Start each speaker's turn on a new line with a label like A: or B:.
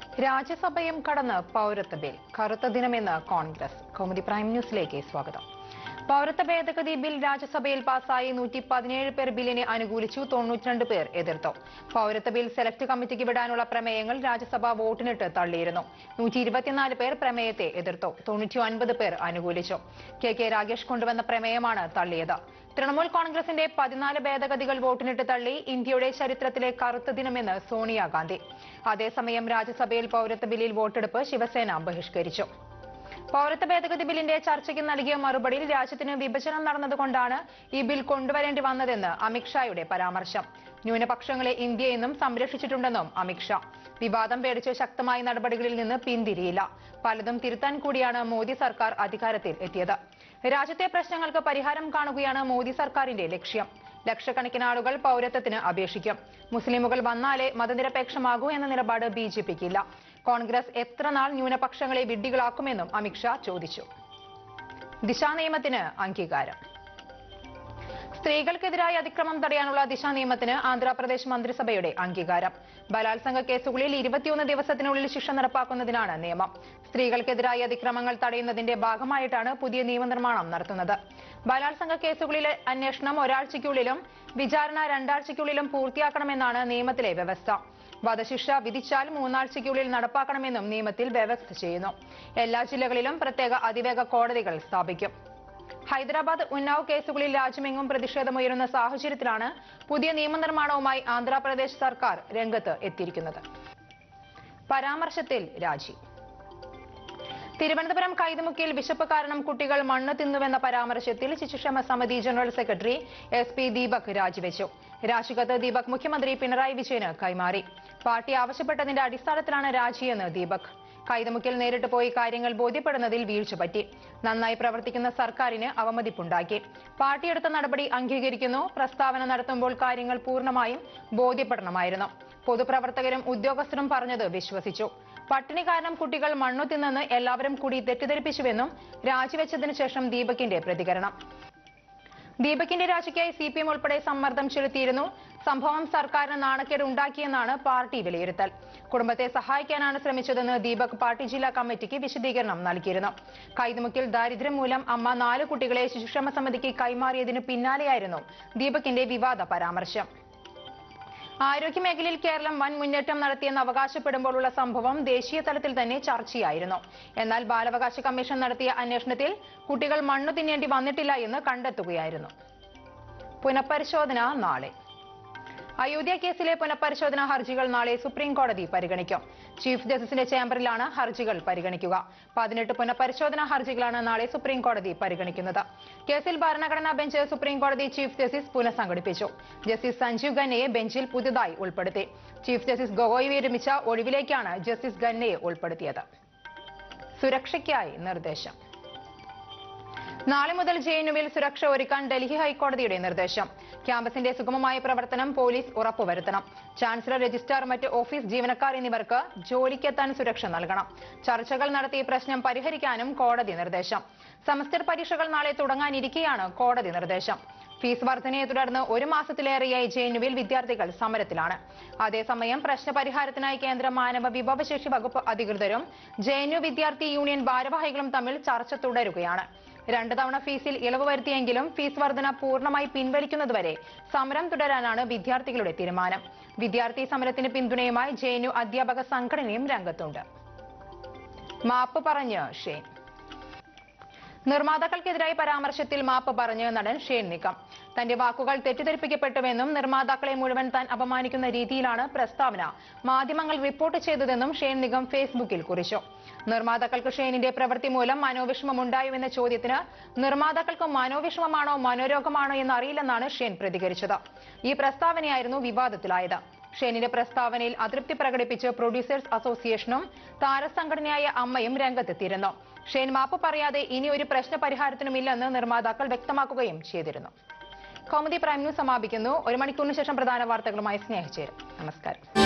A: രാജ്യസഭയും കടന്ന് പൗരത്വ ബിൽ കറുത്ത ദിനമെന്ന് കോൺഗ്രസ് കൗമുദി പ്രൈം ന്യൂസിലേക്ക് സ്വാഗതം പൗരത്വ ഭേദഗതി ബിൽ രാജ്യസഭയിൽ പാസായി നൂറ്റി പതിനേഴ് പേർ ബില്ലിനെ അനുകൂലിച്ചു തൊണ്ണൂറ്റിരണ്ട് പേർ എതിർത്തു പൗരത്വ ബിൽ സെലക്ട് കമ്മിറ്റിക്ക് വിടാനുള്ള പ്രമേയങ്ങൾ രാജ്യസഭ വോട്ടിനിട്ട് തള്ളിയിരുന്നു നൂറ്റി ഇരുപത്തിനാല് പേർ പ്രമേയത്തെ എതിർത്തു തൊണ്ണൂറ്റി ഒൻപത് പേർ അനുകൂലിച്ചു കെ കെ രാഗേഷ് കൊണ്ടുവന്ന പ്രമേയമാണ് തള്ളിയത് തൃണമൂൽ കോൺഗ്രസിന്റെ പതിനാല് ഭേദഗതികൾ വോട്ടിനിട്ട് തള്ളി ഇന്ത്യയുടെ ചരിത്രത്തിലെ കറുത്ത ദിനമെന്ന് സോണിയാഗാന്ധി അതേസമയം രാജ്യസഭയിൽ പൗരത്വ ബില്ലിൽ വോട്ടെടുപ്പ് ശിവസേന ബഹിഷ്കരിച്ചു പൗരത്വ ഭേദഗതി ബില്ലിന്റെ ചർച്ചയ്ക്ക് നൽകിയ മറുപടിയിൽ രാജ്യത്തിന് വിഭജനം നടന്നതുകൊണ്ടാണ് ഈ ബിൽ കൊണ്ടുവരേണ്ടി വന്നതെന്ന് അമിത്ഷായുടെ പരാമർശം ന്യൂനപക്ഷങ്ങളെ ഇന്ത്യ എന്നും സംരക്ഷിച്ചിട്ടുണ്ടെന്നും അമിത്ഷാ വിവാദം പേടിച്ച് ശക്തമായ നടപടികളിൽ നിന്ന് പിന്തിരിയില്ല പലതും തിരുത്താൻ കൂടിയാണ് മോദി സർക്കാർ അധികാരത്തിൽ എത്തിയത് രാജ്യത്തെ പ്രശ്നങ്ങൾക്ക് പരിഹാരം കാണുകയാണ് മോദി സർക്കാരിന്റെ ലക്ഷ്യം ലക്ഷക്കണക്കിന് ആളുകൾ പൗരത്വത്തിന് അപേക്ഷിക്കും മുസ്ലിമുകൾ വന്നാലേ മതനിരപേക്ഷമാകൂ എന്ന നിലപാട് ബി ജെ പിക്കില്ല കോൺഗ്രസ് എത്ര നാൾ ന്യൂനപക്ഷങ്ങളെ വിഡ്ഢികളാക്കുമെന്നും അമിത്ഷാ ചോദിച്ചു ദിശാ നിയമത്തിന് അംഗീകാരം സ്ത്രീകൾക്കെതിരായ അതിക്രമം തടയാനുള്ള ദിശാ നിയമത്തിന് ആന്ധ്രാപ്രദേശ് മന്ത്രിസഭയുടെ അംഗീകാരം ബലാത്സംഗ കേസുകളിൽ ഇരുപത്തിയൊന്ന് ദിവസത്തിനുള്ളിൽ ശിക്ഷ നടപ്പാക്കുന്നതിനാണ് നിയമം സ്ത്രീകൾക്കെതിരായ അതിക്രമങ്ങൾ തടയുന്നതിന്റെ ഭാഗമായിട്ടാണ് പുതിയ നിയമനിർമ്മാണം നടത്തുന്നത് ബലാത്സംഗ കേസുകളിലെ അന്വേഷണം ഒരാഴ്ചയ്ക്കുള്ളിലും വിചാരണ രണ്ടാഴ്ചയ്ക്കുള്ളിലും പൂർത്തിയാക്കണമെന്നാണ് നിയമത്തിലെ വ്യവസ്ഥ വധശിക്ഷ വിധിച്ചാൽ മൂന്നാഴ്ചയ്ക്കുള്ളിൽ നടപ്പാക്കണമെന്നും നിയമത്തിൽ വ്യവസ്ഥ ചെയ്യുന്നു എല്ലാ ജില്ലകളിലും പ്രത്യേക അതിവേഗ കോടതികൾ സ്ഥാപിക്കും ഹൈദരാബാദ് ഉന്നാവ് കേസുകളിൽ രാജ്യമെങ്ങും പ്രതിഷേധമുയരുന്ന സാഹചര്യത്തിലാണ് പുതിയ നിയമനിർമ്മാണവുമായി ആന്ധ്രാപ്രദേശ് സർക്കാർ രംഗത്ത് എത്തിയിരിക്കുന്നത് പരാമർശത്തിൽ രാജി തിരുവനന്തപുരം കൈതമുക്കിൽ വിശപ്പ് കാരണം കുട്ടികൾ മണ്ണ് തിന്നുവെന്ന പരാമർശത്തിൽ ശിശുക്ഷേമ സമിതി general secretary S P Deepak രാജിവെച്ചു രാജിക്കത്ത് ദീപക് മുഖ്യമന്ത്രി പിണറായി വിജയന് കൈമാറി പാർട്ടി ആവശ്യപ്പെട്ടതിന്റെ അടിസ്ഥാനത്തിലാണ് രാജിയെന്ന് ദീപക് കൈതമുക്കിൽ നേരിട്ട് പോയി കാര്യങ്ങൾ ബോധ്യപ്പെടുന്നതിൽ വീഴ്ച പറ്റി നന്നായി പ്രവർത്തിക്കുന്ന സർക്കാരിന് അവമതിപ്പുണ്ടാക്കി പാർട്ടിയെടുത്ത നടപടി അംഗീകരിക്കുന്നു പ്രസ്താവന നടത്തുമ്പോൾ കാര്യങ്ങൾ പൂർണ്ണമായും ബോധ്യപ്പെടണമായിരുന്നു പൊതുപ്രവർത്തകരും ഉദ്യോഗസ്ഥരും പറഞ്ഞത് വിശ്വസിച്ചു പട്ടിണി കാരണം കുട്ടികൾ മണ്ണു തിന്നെന്ന് എല്ലാവരും കൂടി തെറ്റിദ്ധരിപ്പിച്ചുവെന്നും രാജിവെച്ചതിനു ശേഷം ദീപകിന്റെ പ്രതികരണം ദീപകിന്റെ രാജിക്കായി സി പി എം ഉൾപ്പെടെ സമ്മർദ്ദം ചെലുത്തിയിരുന്നു സംഭവം സർക്കാരിന് നാണക്കേട് ഉണ്ടാക്കിയെന്നാണ് പാർട്ടി വിലയിരുത്തൽ കുടുംബത്തെ സഹായിക്കാനാണ് ശ്രമിച്ചതെന്ന് ദീപക് പാർട്ടി ജില്ലാ കമ്മിറ്റിക്ക് വിശദീകരണം നൽകിയിരുന്നു കൈതുമുക്കിൽ ദാരിദ്ര്യം മൂലം അമ്മ നാല് കുട്ടികളെ ശിശുക്ഷേമ സമിതിക്ക് കൈമാറിയതിന് പിന്നാലെയായിരുന്നു ദീപകിന്റെ വിവാദ പരാമർശം ആരോഗ്യമേഖലയിൽ കേരളം വൻ മുന്നേറ്റം നടത്തിയെന്ന് അവകാശപ്പെടുമ്പോഴുള്ള സംഭവം ദേശീയ തലത്തിൽ തന്നെ ചർച്ചയായിരുന്നു എന്നാൽ ബാലാവകാശ കമ്മീഷൻ നടത്തിയ അന്വേഷണത്തിൽ കുട്ടികൾ മണ്ണു തിന്നേണ്ടി വന്നിട്ടില്ല എന്ന് കണ്ടെത്തുകയായിരുന്നു പുനഃപരിശോധന നാളെ അയോധ്യ കേസിലെ പുനഃപരിശോധനാ ഹർജികൾ നാളെ സുപ്രീം കോടതി പരിഗണിക്കും ചീഫ് ജസ്റ്റിസിന്റെ ചേംബറിലാണ് ഹർജികൾ പരിഗണിക്കുക പതിനെട്ട് പുനഃപരിശോധനാ ഹർജികളാണ് നാളെ സുപ്രീം കോടതി പരിഗണിക്കുന്നത് കേസിൽ ഭരണഘടനാ ബെഞ്ച് സുപ്രീം കോടതി ചീഫ് ജസ്റ്റിസ് പുനഃസംഘടിപ്പിച്ചു ജസ്റ്റിസ് സഞ്ജീവ് ഖന്നയെ ബെഞ്ചിൽ പുതുതായി ഉൾപ്പെടുത്തി ചീഫ് ജസ്റ്റിസ് ഗൊഗോയ് വിരമിച്ച ഒഴിവിലേക്കാണ് ജസ്റ്റിസ് ഖന്നയെ ഉൾപ്പെടുത്തിയത് സുരക്ഷയ്ക്കായി നിർദ്ദേശം നാളെ മുതൽ ജെഎൻയുവിൽ സുരക്ഷ ഒരുക്കാൻ ഡൽഹി ഹൈക്കോടതിയുടെ നിർദ്ദേശം ക്യാമ്പസിന്റെ സുഗമമായ പ്രവർത്തനം പോലീസ് ഉറപ്പുവരുത്തണം ചാൻസലർ രജിസ്ട്രാർ മറ്റ് ഓഫീസ് ജീവനക്കാർ എന്നിവർക്ക് ജോലിക്കെത്താൻ സുരക്ഷ നൽകണം ചർച്ചകൾ നടത്തി പ്രശ്നം പരിഹരിക്കാനും കോടതി നിർദ്ദേശം സെമസ്റ്റർ പരീക്ഷകൾ നാളെ തുടങ്ങാനിരിക്കെയാണ് കോടതി നിർദ്ദേശം ഫീസ് വർധനയെ തുടർന്ന് ഒരു മാസത്തിലേറെയായി ജെഎൻയുവിൽ വിദ്യാർത്ഥികൾ സമരത്തിലാണ് അതേസമയം പ്രശ്നപരിഹാരത്തിനായി കേന്ദ്ര മാനവ വിഭവശേഷി വകുപ്പ് അധികൃതരും ജെഎൻയു വിദ്യാർത്ഥി യൂണിയൻ ഭാരവാഹികളും തമ്മിൽ ചർച്ച തുടരുകയാണ് രണ്ടു തവണ ഫീസിൽ ഇളവ് വരുത്തിയെങ്കിലും ഫീസ് വർധന പൂർണ്ണമായി പിൻവലിക്കുന്നതുവരെ സമരം തുടരാനാണ് വിദ്യാർത്ഥികളുടെ തീരുമാനം വിദ്യാർത്ഥി സമരത്തിന് പിന്തുണയുമായി ജെഎൻയു അധ്യാപക സംഘടനയും രംഗത്തുണ്ട് മാപ്പ് പറഞ്ഞ് ഷെയ്ൻ നിർമ്മാതാക്കൾക്കെതിരായ പരാമർശത്തിൽ മാപ്പ് പറഞ്ഞ് നടൻ ഷെയ്ൻ നിക്കം തന്റെ വാക്കുകൾ തെറ്റിദ്ധരിപ്പിക്കപ്പെട്ടുവെന്നും നിർമ്മാതാക്കളെ മുഴുവൻ താൻ അപമാനിക്കുന്ന രീതിയിലാണ് പ്രസ്താവന മാധ്യമങ്ങൾ റിപ്പോർട്ട് ചെയ്തതെന്നും ഷെയ്ൻ നിഗം ഫേസ്ബുക്കിൽ കുറിച്ചു നിർമ്മാതാക്കൾക്ക് ഷെയ്നിന്റെ പ്രവൃത്തി മൂലം മനോവിഷമം ഉണ്ടായോ എന്ന ചോദ്യത്തിന് നിർമ്മാതാക്കൾക്ക് മനോവിഷമമാണോ മനോരോഗമാണോ എന്ന് അറിയില്ലെന്നാണ് ഷെയ്ൻ പ്രതികരിച്ചത് ഈ പ്രസ്താവനയായിരുന്നു വിവാദത്തിലായത് ഷെയ്നിന്റെ പ്രസ്താവനയിൽ അതൃപ്തി പ്രകടിപ്പിച്ച് പ്രൊഡ്യൂസേഴ്സ് അസോസിയേഷനും താരസംഘടനയായ അമ്മയും രംഗത്തെത്തിയിരുന്നു ഷെയ്ൻ മാപ്പ് പറയാതെ ഇനി ഒരു പ്രശ്ന പരിഹാരത്തിനുമില്ലെന്ന് നിർമ്മാതാക്കൾ വ്യക്തമാക്കുകയും ചെയ്തിരുന്നു കൗമുദി പ്രൈം ന്യൂസ് സമാപിക്കുന്നു ഒരു മണിക്കൂറിന് ശേഷം പ്രധാന വാർത്തകളുമായി സ്നേഹിച്ചേരും നമസ്കാരം